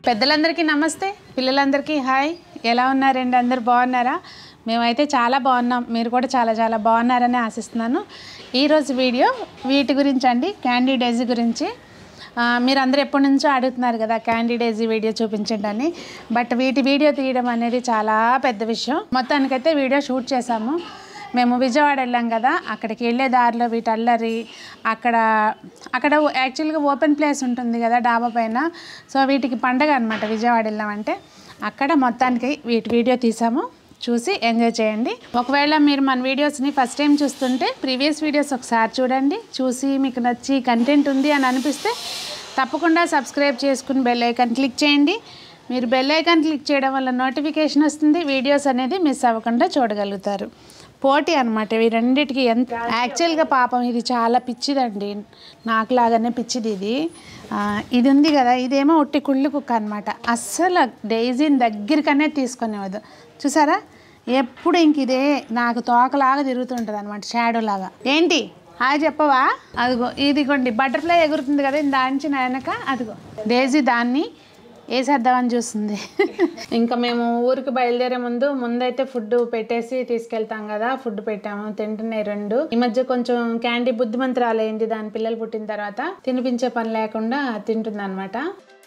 పెద్దలందరికీ నమస్తే పిల్లలందరికీ హాయ్ ఎలా ఉన్నారండి అందరు బాగున్నారా మేమైతే చాలా బాగున్నాం మీరు కూడా చాలా చాలా బాగున్నారని ఆశిస్తున్నాను ఈరోజు వీడియో వీటి గురించి అండి క్యాండీ డేజీ గురించి ఆ, మీరు అందరూ ఎప్పటి నుంచో అడుగుతున్నారు కదా క్యాండీ డేజీ వీడియో చూపించండి అని బట్ వీటి వీడియో తీయడం అనేది చాలా పెద్ద విషయం మొత్తానికైతే వీడియో షూట్ చేసాము మేము విజయవాడ వెళ్ళాం కదా అక్కడికి వెళ్ళే దారిలో వీటి అల్లరి అక్కడ అక్కడ యాక్చువల్గా ఓపెన్ ప్లేస్ ఉంటుంది కదా డాబా పైన సో వీటికి పండగ అనమాట విజయవాడ వెళ్ళామంటే అక్కడ మొత్తానికి వీటి వీడియో తీసాము చూసి ఎంజాయ్ చేయండి ఒకవేళ మీరు మన వీడియోస్ని ఫస్ట్ టైం చూస్తుంటే ప్రీవియస్ వీడియోస్ ఒకసారి చూడండి చూసి మీకు నచ్చి కంటెంట్ ఉంది అని అనిపిస్తే తప్పకుండా సబ్స్క్రైబ్ చేసుకుని బెల్ ఐకాన్ క్లిక్ చేయండి మీరు బెల్ ఐకాన్ క్లిక్ చేయడం వల్ల నోటిఫికేషన్ వస్తుంది వీడియోస్ అనేది మిస్ అవ్వకుండా చూడగలుగుతారు పోటీ అనమాట ఇవి రెండిటికి ఎంత యాక్చువల్గా పాపం ఇది చాలా పిచ్చిదండి నాకు లాగానే పిచ్చిది ఇది ఆ, ఇది ఉంది కదా ఇదేమో ఒట్టి కుళ్ళు కుక్క అనమాట అస్సలు డైజీని దగ్గరికనే తీసుకునేవద్దు చూసారా ఎప్పుడు ఇంక ఇదే నాకు తోకలాగా తిరుగుతుంటుంది అనమాట షాడో లాగా ఏంటి హాయ్ చెప్పవా అదిగో ఇదిగోండి బటర్ఫ్లై ఎగురుతుంది కదా దాంచి నా వెనక అదిగో డేజీ దాన్ని వేసేద్దామని చూస్తుంది ఇంకా మేము ఊరికి బయలుదేరే ముందు ముందైతే ఫుడ్ పెట్టేసి తీసుకెళ్తాం కదా ఫుడ్ పెట్టాము తింటున్నాయి రెండు ఈ మధ్య కొంచెం క్యాండీ బుద్ధిమంతురాలైంది దాని పిల్లలు పుట్టిన తర్వాత తినిపించే పని లేకుండా తింటుంది అనమాట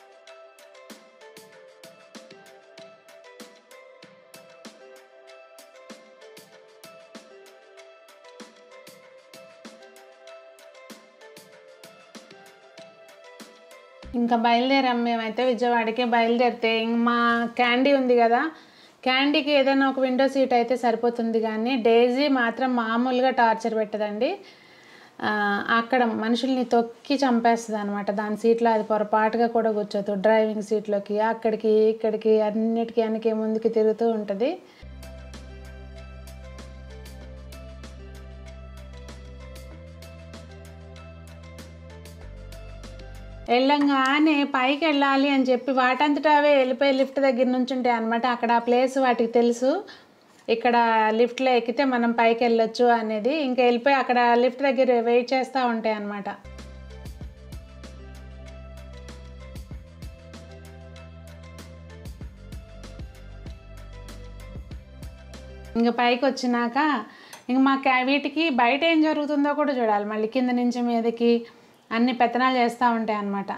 ఇంకా బయలుదేరాం మేమైతే విజయవాడకి బయలుదేరితే ఇంక మా క్యాండీ ఉంది కదా క్యాండీకి ఏదైనా ఒక విండో సీట్ అయితే సరిపోతుంది కానీ డేజీ మాత్రం మామూలుగా టార్చర్ పెట్టదండి ఆ, అక్కడ మనుషుల్ని తొక్కి చంపేస్తుంది అనమాట దాని సీట్లో అది పొరపాటుగా కూడా కూర్చోదు డ్రైవింగ్ సీట్లోకి అక్కడికి ఇక్కడికి అన్నిటికీ వెనక్కి ముందుకి తిరుగుతూ ఉంటుంది వెళ్ళంగానే పైకి వెళ్ళాలి అని చెప్పి వాటంతటా అవే వెళ్ళిపోయి లిఫ్ట్ దగ్గర నుంచి ఉంటాయి అనమాట అక్కడ ఆ ప్లేస్ వాటికి తెలుసు ఇక్కడ లిఫ్ట్లో ఎక్కితే మనం పైకి వెళ్ళొచ్చు అనేది ఇంకా వెళ్ళిపోయి అక్కడ లిఫ్ట్ దగ్గర వెయిట్ చేస్తూ ఉంటాయి అనమాట ఇంకా పైకి వచ్చినాక ఇంక మా క్యా వీటికి బయట ఏం జరుగుతుందో కూడా చూడాలి మళ్ళీ కింద నుంచి మీదకి అన్ని పెత్తనాలు చేస్తూ ఉంటాయి అన్నమాట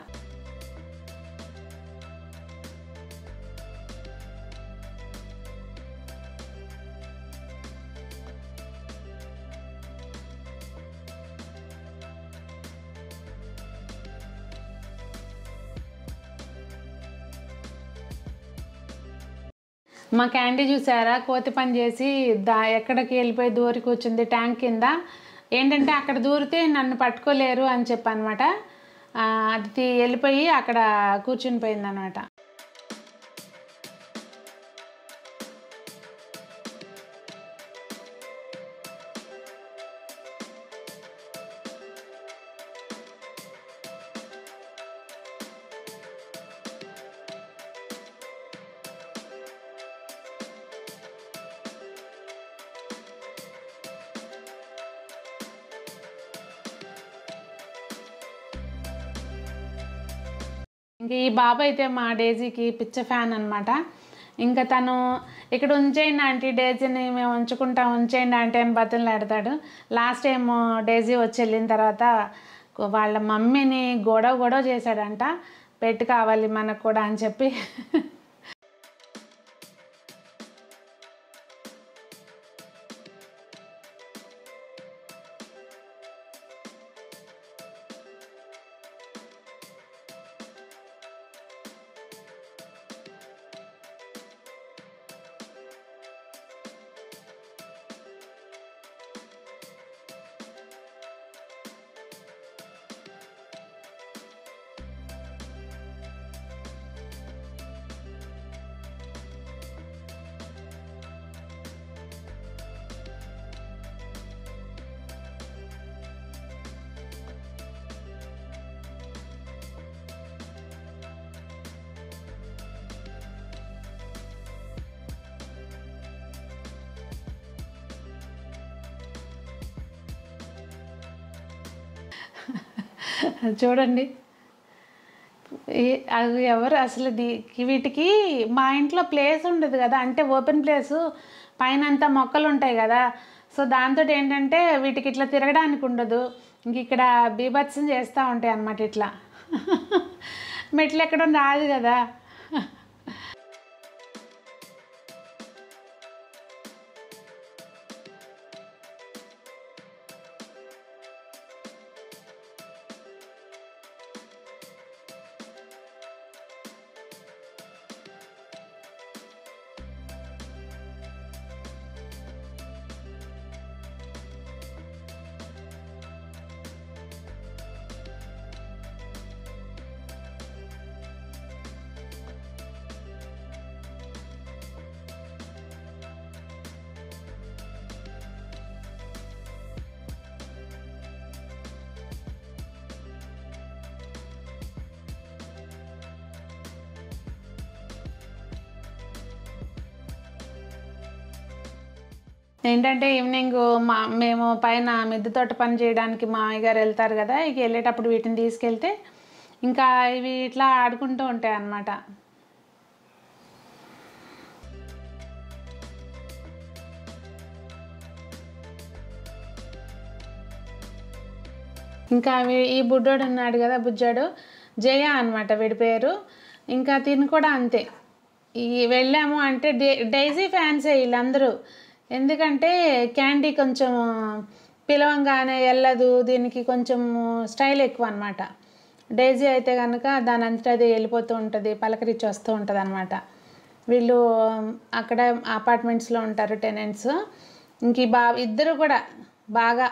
మా క్యాండీ చూసారా కోతి పని చేసి దా ఎక్కడికి వెళ్ళిపోయి దూరి కూర్చుంది ట్యాంక్ కింద ఏంటంటే అక్కడ దూరితే నన్ను పట్టుకోలేరు అని చెప్పి అనమాట అది తీ- వెళ్ళిపోయి అక్కడ కూర్చుని పోయింది అనమాట ఇంక ఈ బాబు అయితే మా డేజీకి పిచ్చ ఫ్యాన్ అనమాట ఇంకా తను ఇక్కడ ఉంచేయండి ఆంటీ డేజీని మేము ఉంచుకుంటాం ఉంచేయండి ఆంటీ అని బతులాడతాడు లాస్ట్ టైం డేజీ వచ్చి వెళ్ళిన తర్వాత వాళ్ళ మమ్మీని గొడవ గొడవ చేశాడంట పెట్టి కావాలి మనకు కూడా అని చెప్పి చూడండి ఈ- అవి ఎవరు అసలు దీ- వీటికి మా ఇంట్లో ప్లేస్ ఉండదు కదా అంటే ఓపెన్ ప్లేసు పైన అంతా మొక్కలు ఉంటాయి కదా సో దాంతో ఏంటంటే వీటికి ఇట్లా తిరగడానికి ఉండదు ఇంక ఇక్కడ బీభత్సం చేస్తూ ఉంటాయి అన్నమాట ఇట్లా మెట్లు ఎక్కడం రాదు కదా ఏంటంటే ఈవినింగ్ మా మేము పైన మిద్దె తోట పని చేయడానికి మా అయ్యగారు వెళ్తారు కదా ఇక వెళ్ళేటప్పుడు వీటిని తీసుకెళ్తే ఇంకా ఇవి ఇట్లా ఆడుకుంటూ ఉంటాయి అన్నమాట ఇంకా వీ- ఈ బుడ్డోడు ఉన్నాడు కదా బుజ్జాడు జయ అనమాట వీడి పేరు ఇంకా తిని కూడా అంతే ఈ వెళ్ళాము అంటే డే డైజీ ఫ్యాన్సే వీళ్ళందరూ ఎందుకంటే క్యాండీ కొంచెం పిలవంగానే వెళ్ళదు దీనికి కొంచెం స్టైల్ ఎక్కువ అనమాట డైజీ అయితే కనుక దాని అంతటా అది వెళ్ళిపోతూ ఉంటుంది పలకరించి వస్తూ ఉంటుంది అనమాట వీళ్ళు అక్కడ అపార్ట్మెంట్స్లో ఉంటారు టెనెంట్స్ ఇంక ఈ బా ఇద్దరు కూడా బాగా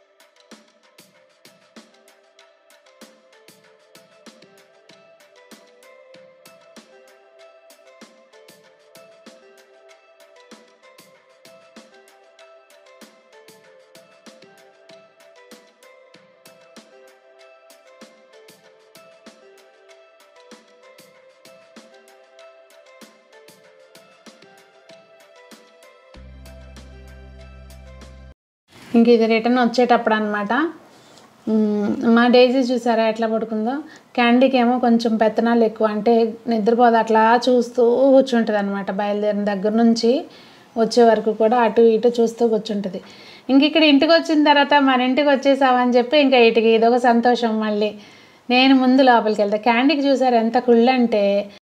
ఇంక ఇది రిటర్న్ వచ్చేటప్పుడు అనమాట మా డైజీ చూసారా ఎట్లా పడుకుందో క్యాండీకి ఏమో కొంచెం పెత్తనాలు ఎక్కువ అంటే నిద్రపోదు అట్లా చూస్తూ కూర్చుంటుంది అనమాట బయలుదేరిన దగ్గర నుంచి వచ్చే వరకు కూడా అటు ఇటు చూస్తూ కూర్చుంటుంది ఇంక ఇక్కడ ఇంటికి వచ్చిన తర్వాత మన ఇంటికి వచ్చేసామని చెప్పి ఇంకా ఇటుకి ఇదొక సంతోషం మళ్ళీ నేను ముందు లోపలికి వెళ్తా క్యాండీకి చూసారు ఎంత కుళ్ళంటే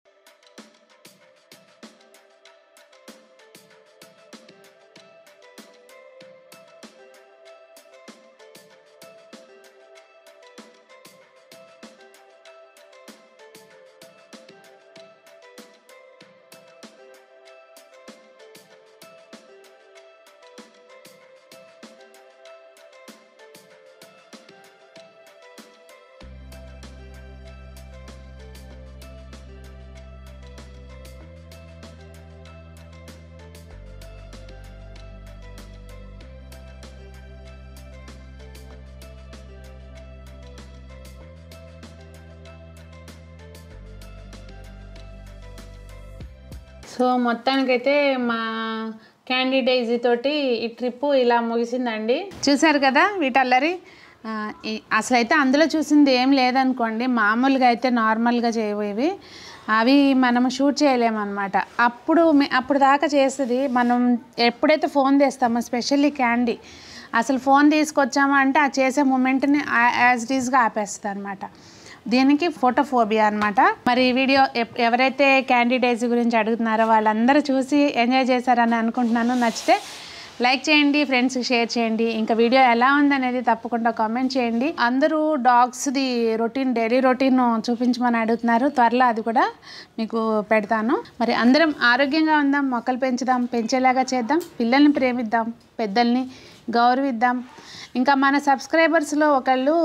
సో మొత్తానికైతే మా క్యాండీ డైజీ తోటి ఈ ట్రిప్ ఇలా ముగిసిందండి చూశారు కదా వీటల్లరి ఆ, ఈ- అసలైతే అందులో చూసింది ఏం లేదనుకోండి మామూలుగా అయితే నార్మల్గా చేయబోయేవి అవి మనం షూట్ చేయలేమన్నమాట అప్పుడు మే- అప్పుడు దాకా చేస్తుంది మనం ఎప్పుడైతే ఫోన్ తీస్తామో స్పెషల్లీ క్యాండీ అసలు ఫోన్ తీసుకొచ్చామా అంటే ఆ చేసే మూమెంట్ని యాజ్ ఇట్ ఈస్గా ఆపేస్తుంది అనమాట దీనికి ఫోటోఫోబియా అనమాట మరి ఈ వీడియో ఎప్- ఎవరైతే క్యాండిడేట్స్ గురించి అడుగుతున్నారో వాళ్ళందరూ చూసి ఎంజాయ్ చేశారని అనుకుంటున్నాను నచ్చితే లైక్ చేయండి ఫ్రెండ్స్కి షేర్ చేయండి ఇంకా వీడియో ఎలా ఉందనేది తప్పకుండా కామెంట్ చేయండి అందరూ డాగ్స్ది రొటీన్ డైలీ రొటీన్ చూపించమని అడుగుతున్నారు త్వరలో అది కూడా మీకు పెడతాను మరి అందరం ఆరోగ్యంగా ఉందాం మొక్కలు పెంచుదాం పెంచేలాగా చేద్దాం పిల్లల్ని ప్రేమిద్దాం పెద్దల్ని గౌరవిద్దాం ఇంకా మన సబ్స్క్రైబర్స్లో ఒకళ్ళు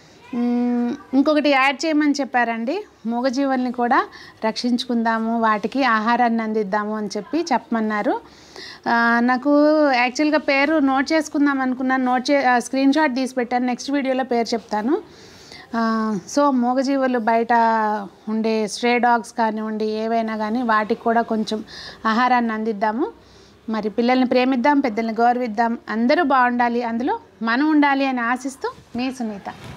మ్మ్, ఇంకొకటి యాడ్ చేయమని చెప్పారండి మూగజీవుల్ని కూడా రక్షించుకుందాము వాటికి ఆహారాన్ని అందిద్దాము అని చెప్పి చెప్పమన్నారు ఆ, నాకు యాక్చువల్గా పేరు నోట్ చేసుకుందాం అనుకున్నాను నోట్ చే స్క్రీన్ షాట్ తీసి పెట్టాను నెక్స్ట్ వీడియోలో పేరు చెప్తాను ఆ, సో మూగజీవులు బయట ఉండే స్ట్రే డాగ్స్ కానివ్వండి ఏవైనా కానీ వాటికి కూడా కొంచెం ఆహారాన్ని అందిద్దాము మరి పిల్లల్ని ప్రేమిద్దాం పెద్దల్ని గౌరవిద్దాం అందరూ బాగుండాలి అందులో మనం ఉండాలి అని ఆశిస్తూ మీ సునీత